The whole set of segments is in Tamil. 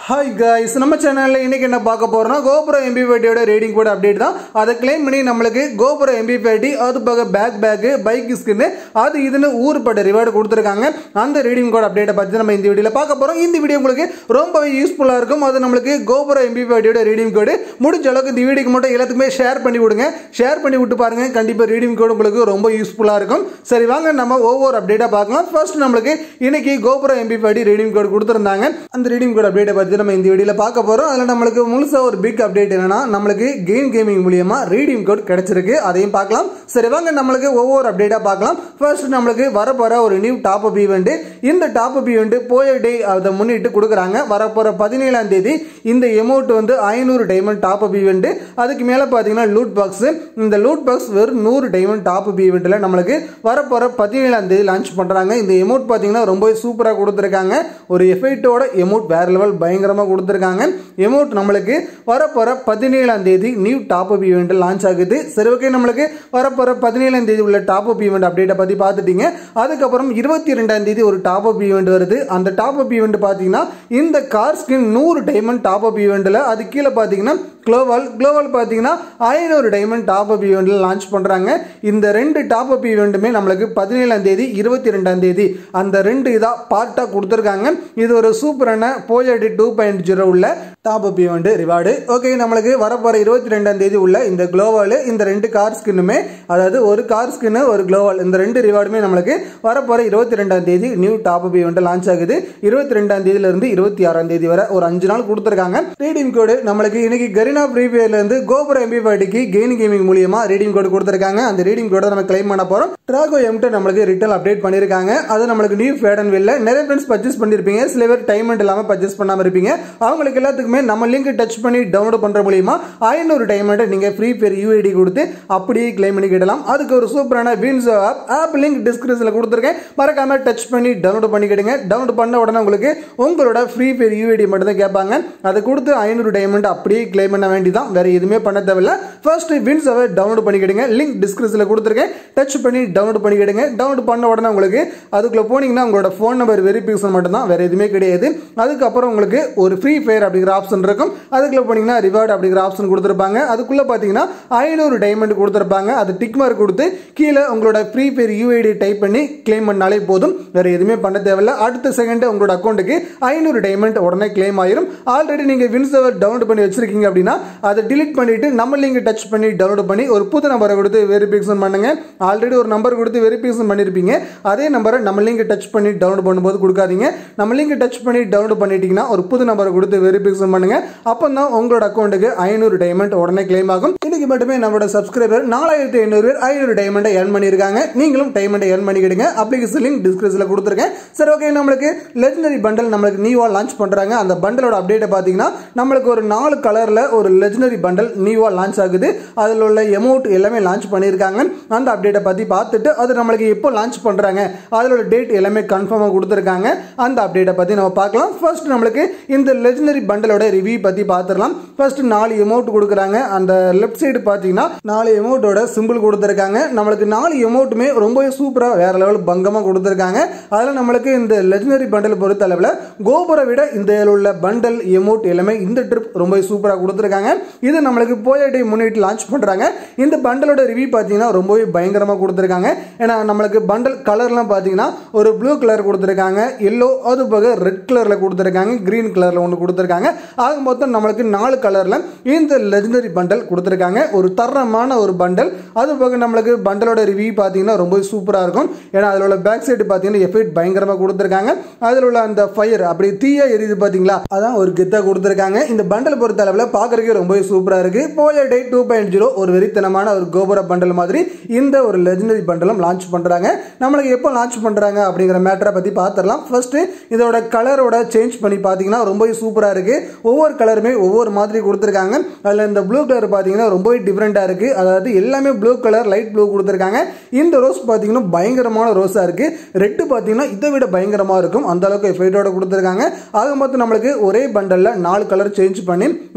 ஹாய் காய்ஸ் நம்ம சேனலில் இன்னைக்கு என்ன பார்க்க போறோம்னா கோபுரம் எம்பி பேட்டியோட ரீடிங் கூட அப்டேட் தான் அதை கிளைம் பண்ணி நம்மளுக்கு கோபுரம் எம்பி பேட்டி அது போக பேக் பேக்கு பைக் ஸ்கின்னு அது இதுன்னு ஊருப்பட்ட ரிவார்டு கொடுத்துருக்காங்க அந்த ரீடிங் கோட் அப்டேட்டை பற்றி நம்ம இந்த வீடியோவில் பார்க்க போகிறோம் இந்த வீடியோ உங்களுக்கு ரொம்பவே யூஸ்ஃபுல்லாக இருக்கும் அது நம்மளுக்கு கோபுரம் எம்பி பேட்டியோட ரீடிங் கோடு முடிஞ்ச அளவுக்கு இந்த வீடியோக்கு மட்டும் எல்லாத்துக்குமே ஷேர் பண்ணி விடுங்க ஷேர் பண்ணி விட்டு பாருங்க கண்டிப்பாக ரீடிங் கோடு உங்களுக்கு ரொம்ப யூஸ்ஃபுல்லாக இருக்கும் சரி வாங்க நம்ம ஒவ்வொரு அப்டேட்டாக பார்க்கலாம் ஃபர்ஸ்ட் நம்மளுக்கு இன்னைக்கு கோபுரம் எம்பி பேட்டி ரீடிங் கோடு கொடுத்துருந்தாங்க அந்த ரீடிங் கோட் அப்டேட்டை பற்றி நம்ம இந்த வீடியோவில் பார்க்க போகிறோம் அதில் நம்மளுக்கு முழுசாக ஒரு பிக் அப்டேட் என்னன்னா நம்மளுக்கு கெயின் கேமிங் மூலியமா ரீடிங் கோட் கிடைச்சிருக்கு அதையும் பார்க்கலாம் சரி வாங்க நம்மளுக்கு ஒவ்வொரு அப்டேட்டாக பார்க்கலாம் ஃபர்ஸ்ட் நம்மளுக்கு வரப்போகிற ஒரு நியூ டாப் அப் ஈவெண்ட் இந்த top up event Booyah day அதை முன்னிட்டு கொடுக்குறாங்க வரப்போகிற பதினேழாம் தேதி இந்த எமௌண்ட் வந்து ஐநூறு டைமண்ட் டாப் அப் ஈவெண்ட் அதுக்கு மேலே பார்த்தீங்கன்னா லூட் பாக்ஸ் இந்த லூட் பாக்ஸ் வெறும் நூறு டைமண்ட் டாப் அப் ஈவெண்ட்டில் நம்மளுக்கு வரப்போகிற பதினேழாம் தேதி லான்ச் பண்ணுறாங்க இந்த எமௌண்ட் பார்த்தீங்கன்னா ரொம்பவே சூப்பராக கொடுத்துருக்காங்க ஒரு எஃபெக்டோட எமௌண்ட் வேற லெவல் பயங்கரமாக கொடுத்துருக்காங்க எமௌண்ட் நம்மளுக்கு வரப்போகிற பதினேழாம் தேதி new top up event launch ஆகுது சரி ஓகே நம்மளுக்கு வரப்போகிற பதினேழாம் தேதி உள்ள டாப் அப் ஈவெண்ட் அப்டேட்டை பற்றி பார்த்துட்டீங்க அதுக்கப்புறம் இருபத்தி ரெண்டாம் தேதி ஒரு டாப் அப் ஈவெண்ட் வருது அந்த டாப் அப் ஈவெண்ட் பார்த்தீங்கன்னா இந்த கார் ஸ்கின் நூறு டைமண்ட் டாப் அப் ஈவெண்ட்டில் அது கீழே பார்த்தீங்கன்னா குளோவால் குளோவால் பார்த்தீங்கன்னா ஐநூறு டைமண்ட் டாப் அப் ஈவெண்ட்டில் லான்ச் பண்ணுறாங்க இந்த ரெண்டு டாப் அப் ஈவெண்ட்டுமே நம்மளுக்கு பதினேழாம் தேதி இருபத்தி ரெண்டாம் தேதி அந்த ரெண்டு இதாக பார்ட்டாக கொடுத்துருக்காங்க இது ஒரு சூப்பரான போயடி டூ பாயிண்ட் ஜீரோ உள்ள top up event reward okay நம்மளுக்கு வரப்போகிற இருபத்தி ரெண்டாம் தேதி உள்ள இந்த குளோவால் இந்த ரெண்டு கார் ஸ்கின்னுமே அதாவது ஒரு கார் ஸ்கின்னு ஒரு குளோவால் இந்த ரெண்டு ரிவார்டுமே நம்மளுக்கு வரப்போகிற இருபத்தி ரெண்டாம் தேதி new top up event launch ஆகுது இருபத்தி ரெண்டாம் தேதியிலிருந்து இருபத்தி ஆறாம் தேதி வரை ஒரு அஞ்சு நாள் கொடுத்துருக்காங்க ரீடிங் கோடு நம்மளுக்கு இன்னைக்கு கரினா ஃப்ரீ இருந்து கோபுரம் எம்பி பாட்டிக்கு கெயின் கேமிங் மூலியமா ரீடிங் கோடு கொடுத்துருக்காங்க அந்த ரீடிங் கோடை நம்ம கிளைம் பண்ண போறோம் ட்ராகோ எம்ட்டு நம்மளுக்கு ரிட்டர்ன் அப்டேட் பண்ணிருக்காங்க அது நம்மளுக்கு நியூ ஃபேட் அண்ட் வெளில நிறைய ஃப்ரெண்ட்ஸ் பர்ச்சேஸ் பண்ணிருப்பீங்க சில பேர் டைம் இல்லாம பர்ச்சேஸ் பண்ணாம இருப்பீங்க அவங்களுக்கு எல்லாத்துக்குமே நம்ம லிங்க் டச் பண்ணி டவுன்லோட் பண்ற மூலியமா ஐநூறு டைமண்ட் நீங்க ஃப்ரீ பேர் யூஐடி கொடுத்து அப்படியே கிளைம் பண்ணிக்கிடலாம் அதுக்கு ஒரு சூப்பரான வின்ஸ் ஆப் ஆப் லிங்க் டிஸ்கிரிப்ஷன்ல கொடுத்துருக்கேன் மறக்காம டச் பண்ணி டவுன்லோட் பண்ணிக்கிடுங்க டவுன்லோட் பண்ண உடனே உங்களுக்கு உங்களோட ஃப்ரீ பேர் யூஐடி மட்டும் தான் கேட்பாங்க அதை கொடுத்து ஐநூறு டைமண்ட் அப்படியே கிளைம் பண்ண வேண்டியதான் வேற எதுவுமே பண்ண தேவையில்ல ஃபர்ஸ்ட் வின்ஸ் அவை டவுன்லோட் பண்ணிக்கிடுங்க லிங்க் டிஸ்கிரிப்ஷனில் கொடுத்துருக்கேன் டச் பண்ணி டவுன்லோட் பண்ணிக்கிடுங்க டவுன்லோட் பண்ண உடனே உங்களுக்கு அதுக்குள்ள போனீங்கன்னா உங்களோட ஃபோன் நம்பர் வெரிஃபிகேஷன் மட்டும் தான் வேற எதுவுமே கிடையாது அதுக்கப்புறம் உங்களுக்கு ஒரு ஃப்ரீ ஃபயர் அப்படிங்கிற ஆப்ஷன் இருக்கும் அதுக்குள்ள போனீங்கன்னா ரிவார்டு அப்படிங்கிற ஆப்ஷன் கொடுத்துருப்பாங்க அதுக்குள்ள பார்த்தீங்கன்னா ஐநூறு டைமண்ட் கொடுத்துருப்பாங்க அது டிக் மார்க் கொடுத்து கீழே உங்களோட ஃப்ரீ ஃபயர் யூஐடி டைப் பண்ணி கிளைம் பண்ணாலே போதும் வேற எதுவுமே பண்ண தேவையில்ல அடுத்த செகண்ட் உங்களோட அக்கௌண்ட்டுக்கு ஐநூறு டைமண்ட் உடனே கிளைம் ஆயிரும் ஆல்ரெடி நீங்க வின்ஸ் டவுன்லோட் பண்ணி வச்சிருக்கீங்க அப்படின்னா அதை டிலீட் பண்ணிட்டு நம்ம லிங்க் டச் பண்ணி டவுன்லோட் பண்ணி ஒரு புது நம்பரை கொடுத்து வெரிஃபிகேஷன் பண்ணுங்க ஆல்ரெடி ஒரு நம்பர் கொடுத்து வெரிஃபிகேஷன் பண்ணிருப்பீங்க அதே நம்பரை நம்ம லிங்க் டச் பண்ணி டவுன்லோட் பண்ணும்போது கொடுக்காதீங்க நம்ம லிங்க் டச் பண்ணி டவுன்லோட் பண்ணிட்டீங்கன்னா ஒரு புது நம்பரை கொடுத்து வெரிஃபிகேஷன் பண்ணுங்க அப்போ தான் உங்களோட அக்கௌண்ட்டுக்கு ஐநூறு டைமண்ட் உடனே கிளைம் ஆகும் இன்னைக்கு மட்டுமே நம்மளோட சப்ஸ்கிரைபர் நாலாயிரத்தி ஐநூறு பேர் ஐநூறு டைமண்டை ஏர்ன் பண்ணியிருக்காங்க நீங்களும் டைமண்டை ஏர்ன் பண்ணிக்கிடுங்க அப்ளிகேஷன் லிங்க் டிஸ்கிரிப்ஷனில் கொடுத்துருக்கேன் சரி ஓகே நம்மளுக்கு லெஜனரி பண்டல் நம்மளுக்கு நியூவாக லான்ச் பண்ணுறாங்க அந்த பண்டலோட அப்டேட்டை பார்த்தீங்கன்னா நம்மளுக்கு ஒரு நாலு கலரில் ஒரு லெஜனரி பண்டல் நியூவாக லான்ச் ஆகுது அதில் உள்ள எமௌண்ட் எல்லாமே லான்ச் பண்ணியிருக்காங்க அந்த அப்டேட்டை பற்றி பார்த்துட்டு அது நம்மளுக்கு எப்போ லான்ச் பண்ணுறாங்க அதோட டேட் எல்லாமே கன்ஃபார்மாக கொடுத்துருக்காங்க அந்த அப்டேட்டை பற்றி நம்ம பார்க்கலாம் ஃபர்ஸ்ட் நம்மளுக்கு இந்த லெஜனரி பண்டலோட ரிவ்யூ பற்றி பார்த்துடலாம் ஃபர்ஸ்ட் நாலு எமௌண்ட் கொடுக்குறாங்க அந்த லெஃப்ட் சைடு பார்த்தீங்கன்னா நாலு எமௌண்ட்டோட சிம்பிள் கொடுத்துருக்காங்க நம்மளுக்கு நாலு எமௌண்ட்டுமே ரொம்பவே சூப்பராக வேற லெவல் பங்கமாக கொடுத்துருக்காங்க அதில் நம்மளுக்கு இந்த லெஜனரி பண்டல் பொறுத்த அளவில் கோபுரை விட இந்த உள்ள பண்டல் எமௌண்ட் எல்லாமே இந்த ட்ரிப் ரொம்ப சூப்பராக கொடுத்துருக்காங்க இது நம்மளுக்கு போயட்டை முன்னிட்டு லான்ச் பண்ணுறாங்க இந்த பண்டலோட ரிவ்யூ பார்த்தீங்கன்னா ரொம்பவே பயங்கரமாக கொடுத்துருக்காங்க ஏன்னா நம்மளுக்கு பண்டல் கலர்லாம் பார்த்தீங்கன்னா ஒரு ப்ளூ கலர் கொடுத்துருக்காங்க எல்லோ அது போக ரெட் கலரில் கொடுத்துருக்காங்க க்ரீன் கலரில் ஒன்று கொடுத்துருக்காங்க ஆக மொத்தம் நம்மளுக்கு நாலு கலரில் இந்த லெஜனரி பண்டல் கொடுத்துருக்காங்க ஒரு தரமான ஒரு பண்டல் அது போக நம்மளுக்கு பண்டலோட ரிவ்யூ பார்த்தீங்கன்னா ரொம்ப சூப்பராக இருக்கும் ஏன்னா அதில் உள்ள பேக் சைடு பார்த்தீங்கன்னா எஃபெக்ட் பயங்கரமாக கொடுத்துருக்காங்க அதில் உள்ள அந்த ஃபயர் அப்படி தீயா எரியுது பார்த்தீங்களா அதான் ஒரு கெத்தாக கொடுத்துருக்காங்க இந்த பண்டல் பொறுத்த அளவில் பார்க்கறதுக்கே ரொம்பவே சூப்பராக இருக்கு போய டே டூ பாயிண்ட் ஜீரோ ஒரு வெறித்தனமான ஒரு கோபுர பண்டல் மாதிரி இந்த ஒரு லெஜனரி பண்டலும் லான்ச் பண்ணுறாங்க நம்மளுக்கு எப்போ லான்ச் பண்ணுறாங்க அப்படிங்கிற மேட்டரை பற்றி பார்த்துடலாம் ஃபர்ஸ்ட் இதோட கலரோட சேஞ்ச் பண்ணி பார்த்தீங்கன்னா ரொம்பவே சூப்பராக இருக்கு ஒவ்வொரு கலருமே ஒவ்வொரு மாதிரி கொடுத்துருக்காங்க அதில் இந்த ப்ளூ கலர் பார்த்தீங்கன்னா ரொம்பவே டிஃப்ரெண்ட்டாக இருக்கு அதாவது எல்லாமே ப்ளூ கலர் லைட் ப்ளூ கொடுத்துருக்காங்க இந்த ரோஸ் பார்த்தீங்கன்னா பயங்கரமான ரோஸாக இருக்கு ரெட்டு பார்த்தீங்கன்னா இதை விட பயங்கரமாக இருக்கும் அந்த அளவுக்கு எஃபெக்டோட கொடுத்துருக்காங்க ஆக மொத்தம் நம்மளுக்கு ஒரே பண்டலில் நாலு கலர் சேஞ்ச் பண்ணி நம்ம யூஸ்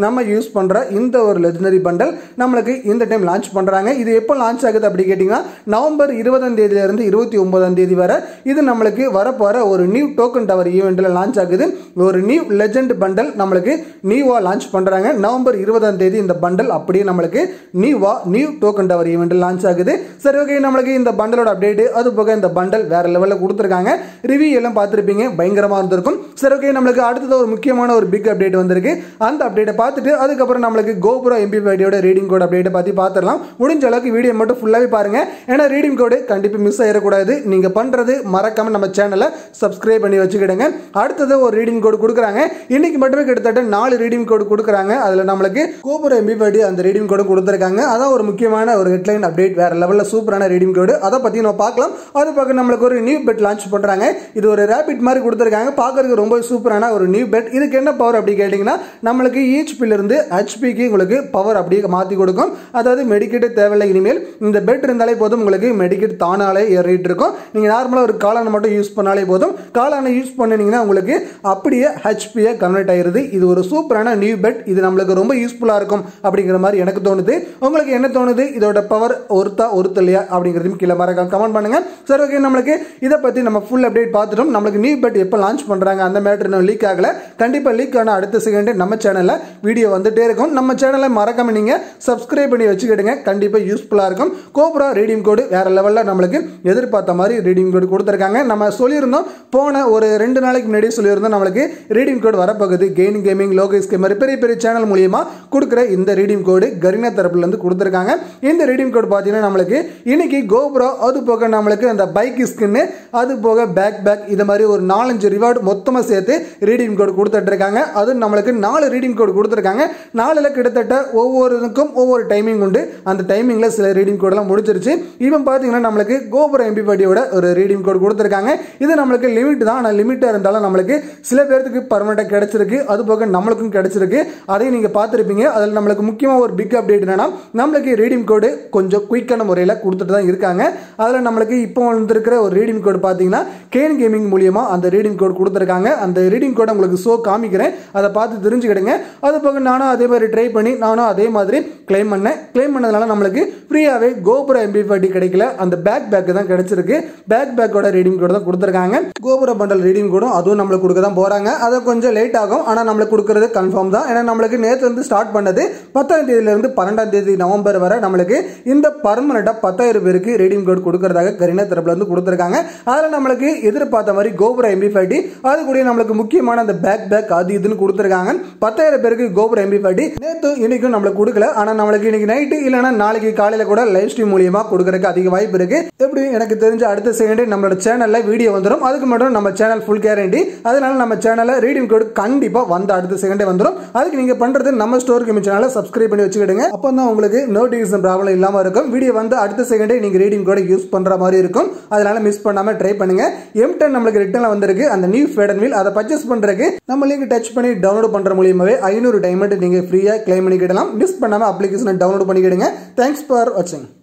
பண்ற இந்த ஒரு லெஜனரி பண்டல் நம்மளுக்கு இந்த டைம் லான்ச் பண்றாங்க இது எப்போ லான்ச் ஆகுது அப்படி கேட்டிங்கன்னா நவம்பர் இருபதாம் தேதியில இருந்து இருபத்தி ஒன்பதாம் தேதி வரை இது நம்மளுக்கு வரப்போற ஒரு நியூ டோக்கன் டவர் ஈவெண்ட்ல லான்ச் ஆகுது ஒரு நியூ லெஜெண்ட் பண்டல் நம்மளுக்கு நியூவா லான்ச் பண்றாங்க நவம்பர் இருபதாம் தேதி இந்த பண்டல் அப்படியே நம்மளுக்கு நியூவா new token tower event launch ஆகுது சரி ஓகே நம்மளுக்கு இந்த பண்டலோட அப்டேட் அது போக இந்த பண்டல் வேற லெவலில் கொடுத்துருக்காங்க ரிவ்யூ எல்லாம் பார்த்துருப்பீங்க பயங்கரமா இருந்திருக்கும் சரி ஓகே நம்மளுக்கு அடுத்தது ஒரு முக்கியமான ஒரு பிக் அப்டேட் வந்திருக்கு அந்த அப்டேட்டை பார்த்துட்டு அதுக்கப்புறம் நம்மளுக்கு கோபுரோ எம்பி ஃபைடியோட ரீடிங் கோட் அப்டேட்டை பற்றி பார்த்துடலாம் முடிஞ்ச அளவுக்கு வீடியோ மட்டும் ஃபுல்லாகவே பாருங்க ஏன்னா ரீடிங் கோடு கண்டிப்பாக மிஸ் ஆயிடக்கூடாது நீங்க பண்றது மறக்காம நம்ம சேனலை சப்ஸ்கிரைப் பண்ணி வச்சுக்கிடுங்க அடுத்தது ஒரு ரீடிங் கோடு கொடுக்குறாங்க இன்னைக்கு மட்டுமே கிட்டத்தட்ட நாலு ரீடிங் கோடு கொடுக்குறாங்க அதில் நம்மளுக்கு கோபுர எம்பி ஃபைடி அந்த ரீடிங் கோடும் கொடுத்துருக்காங்க அதான் ஒரு முக்கியமான ஒரு ஹெட்லைன் அப்டேட் வேற லெவலில் சூப்பரான ரீடிங் கோடு அதை பற்றி நம்ம பார்க்கலாம் அது பக்கம் நம்மளுக்கு ஒரு நியூ பெட் லான்ச் பண்ணுறாங்க இது ஒரு ரேபிட் மாதிரி கொடுத்துருக்காங்க பார்க்கறதுக்கு ரொம்ப சூப்பரான ஒரு நியூ பெட் இதுக்கு என்ன பவர் அப்படி கேட்டிங்கன்னா நம்மளுக்கு ஹெச்பில இருந்து ஹெச்பிக்கு உங்களுக்கு பவர் அப்படியே மாற்றி கொடுக்கும் அதாவது மெடிக்கெட் தேவையில்லை இனிமேல் இந்த பெட் இருந்தாலே போதும் உங்களுக்கு மெடிக்கெட் தானாலே ஏறிட்டு இருக்கும் நீங்கள் நார்மலாக ஒரு காளானை மட்டும் யூஸ் பண்ணாலே போதும் காளானை யூஸ் பண்ணினீங்கன்னா உங்களுக்கு அப்படியே ஹெச்பியை கன்வெர்ட் ஆயிருது இது ஒரு சூப்பரான நியூ பெட் இது நம்மளுக்கு ரொம்ப யூஸ்ஃபுல்லாக இருக்கும் அப்படிங்கிற மாதிரி எனக்கு தோணுது உங்களுக்கு என்ன தோணுது இதோட பவர் ஒருத்தா ஒருத்த இல்லையா அப்படிங்கிறதையும் கீழே மறக்காம கமெண்ட் பண்ணுங்க சரி ஓகே நம்மளுக்கு இதை பற்றி நம்ம ஃபுல் அப்டேட் பார்த்துட்டோம் நம்மளுக்கு நியூ பெட் எப்போ லான்ச் பண்ணுறாங்க அந்த மேட்ரு இன்னும் லீக் ஆகல கண்டிப்பாக லீக் ஆன அடுத்த செகண்டே நம்ம சேனலில் வீடியோ வந்துட்டே இருக்கும் நம்ம சேனலை மறக்காம நீங்கள் சப்ஸ்கிரைப் பண்ணி வச்சுக்கிடுங்க கண்டிப்பாக யூஸ்ஃபுல்லாக இருக்கும் கோப்ரா ரீடிங் கோடு வேற லெவலில் நம்மளுக்கு எதிர்பார்த்த மாதிரி ரீடிங் கோடு கொடுத்துருக்காங்க நம்ம சொல்லியிருந்தோம் போன ஒரு ரெண்டு நாளைக்கு முன்னாடி சொல்லியிருந்தோம் நம்மளுக்கு ரீடிங் கோடு வரப்போகுது கெயின் கேமிங் லோகேஸ் கேமர் பெரிய பெரிய சேனல் மூலியமா கொடுக்குற இந்த ரீடிங் கோடு கரினா தரப்புல இருந்து கொடுத்துருக்காங்க இந்த ரீடிங் கோடு பார்த்தீங்கன்னா நம்மளுக்கு இன்னைக்கு கோப்ரோ அது போக நம்மளுக்கு அந்த பைக் ஸ்கின்னு அது போக பேக் பேக் இது மாதிரி ஒரு நாலஞ்சு ரிவார்டு மொத்தமாக சேர்த்து ரீடிங் கோடு கொடுத்துட்டு இருக்காங்க அது நம்மளுக்கு நாலு ரீடிங் கோடு கொடுத்துருக்காங்க நாலில் கிட்டத்தட்ட ஒவ்வொருக்கும் ஒவ்வொரு டைமிங் உண்டு அந்த டைமிங்கில் சில ரீடிங் கோடெல்லாம் முடிச்சிருச்சு இவன் பார்த்தீங்கன்னா நம்மளுக்கு கோபுரம் எம்பி படியோட ஒரு ரீடிங் கோடு கொடுத்துருக்காங்க இது நம்மளுக்கு லிமிட் தான் ஆனால் லிமிட்டாக இருந்தாலும் நம்மளுக்கு சில பேர்த்துக்கு பர்மனெண்ட்டாக கிடைச்சிருக்கு அது போக நம்மளுக்கும் கிடைச்சிருக்கு அதையும் நீங்கள் பார்த்துருப்பீங்க அதில் நம்மளுக்கு முக்கியமாக ஒரு பிக் அப்டேட் என்னன்னா நம்மளுக்கு ரீடிங் கோடு கொஞ்சம் குயிக்கான முறையில் கொடுத்துட்டு தான் இருக்காங்க அதில் நம்மளுக்கு இப்போ வந்திருக்கிற ஒரு ரீடிங் கோடு பார்த்தீங்கன்னா கேன் கேமிங் மூலியமாக அந்த ரீடிங் கோடு கொடுத்துருக்காங்க அந்த ரீடிங் கோடை உங்களுக்கு ஷோ காமிக்கிறேன் அதை பார்த்து தெரிஞ்சுக்கிடுங்க அது போக நானும் அதே மாதிரி ட்ரை பண்ணி நானும் அதே மாதிரி கிளைம் பண்ணேன் கிளைம் பண்ணதுனால நம்மளுக்கு ஃப்ரீயாகவே கோபுர எம்பி ஃபார்ட்டி கிடைக்கல அந்த பேக் பேக் தான் கிடைச்சிருக்கு பேக் பேக்கோட ரீடிங் கோடு தான் கொடுத்துருக்காங்க கோபுர பண்டல் ரீடிங் கோடும் அதுவும் நம்மளுக்கு கொடுக்க தான் போகிறாங்க அதை கொஞ்சம் லேட் ஆகும் ஆனால் நம்மளுக்கு கொடுக்கறது கன்ஃபார்ம் தான் ஏன்னா நம்மளுக்கு நேற்று வந்து ஸ்டார்ட் பண்ணது பத்தாம் தேதியிலிருந்து பன்னெண்டாம் தேதி நவம்பர் வரை நம்மளுக்கு இந்த பர்மனெண்ட்டாக பத்தாயிரம் பேருக்கு ரீடிங் கோட் கொடுக்கறதாக கரினா தரப்புல இருந்து கொடுத்துருக்காங்க அதில் நம்மளுக்கு எதிர்பார்த்த மாதிரி கோபுர எம்பி ஃபார்ட்டி அது கூட நம்மளுக்கு முக்கியமான அந்த பேக் பேக் அது இதுன்னு கொடுத்துருக்காங்க பத்தாயிரம் பேருக்கு கோபுர எம்பி ஃபார்ட்டி நேற்று இன்னைக்கும் நம்மளுக்கு கொடுக்கல ஆனால் நம்மளுக்கு இன்னைக்கு நைட்டு இல்லைன்னா நாளைக்கு காலையில் கூட லைவ் ஸ்ட்ரீம் மூலியமா கொடுக்கறதுக்கு அதிக வாய்ப்பு இருக்கு எப்படி எனக்கு தெரிஞ்ச அடுத்த செகண்டே நம்மளோட சேனல்ல வீடியோ வந்துடும் அதுக்கு மட்டும் நம்ம சேனல் ஃபுல் கேரண்டி அதனால நம்ம சேனல்ல ரீடிங் கோடு கண்டிப்பா வந்து அடுத்த செகண்டே வந்துடும் அதுக்கு நீங்க பண்றது நம்ம ஸ்டோர் கேமி சேனலை சப்ஸ்கிரைப் பண்ணி வச்சுக்கிடுங்க அப்போ தான் உங்களுக்கு நோட்டிஃபிகேஷன் ப்ராப்ளம் இல்லாம இருக்கும் வீடியோ வந்து அடுத்த செகண்டே நீங்க ரீடிங் கோட யூஸ் பண்ற மாதிரி இருக்கும் அதனால மிஸ் பண்ணாம ட்ரை பண்ணுங்க எம் டென் நம்மளுக்கு ரிட்டர்ன்ல வந்திருக்கு அந்த நியூ ஃபேடன் வீல் அதை பர்ச்சேஸ் பண்றதுக்கு நம்ம லிங்க் டச் பண்ணி டவுன்லோட் பண்ற மூலியமாவே ஐநூறு டைமண்ட் நீங்க ஃப்ரீயா கிளைம் பண்ணிக்கிடலாம் மிஸ் பண்ணாம அப்ளிகேஷனை டவுன்லோட் பண்ணிக்கிடுங்க தேங்க்ஸ் ஃபார் வாட்சிங்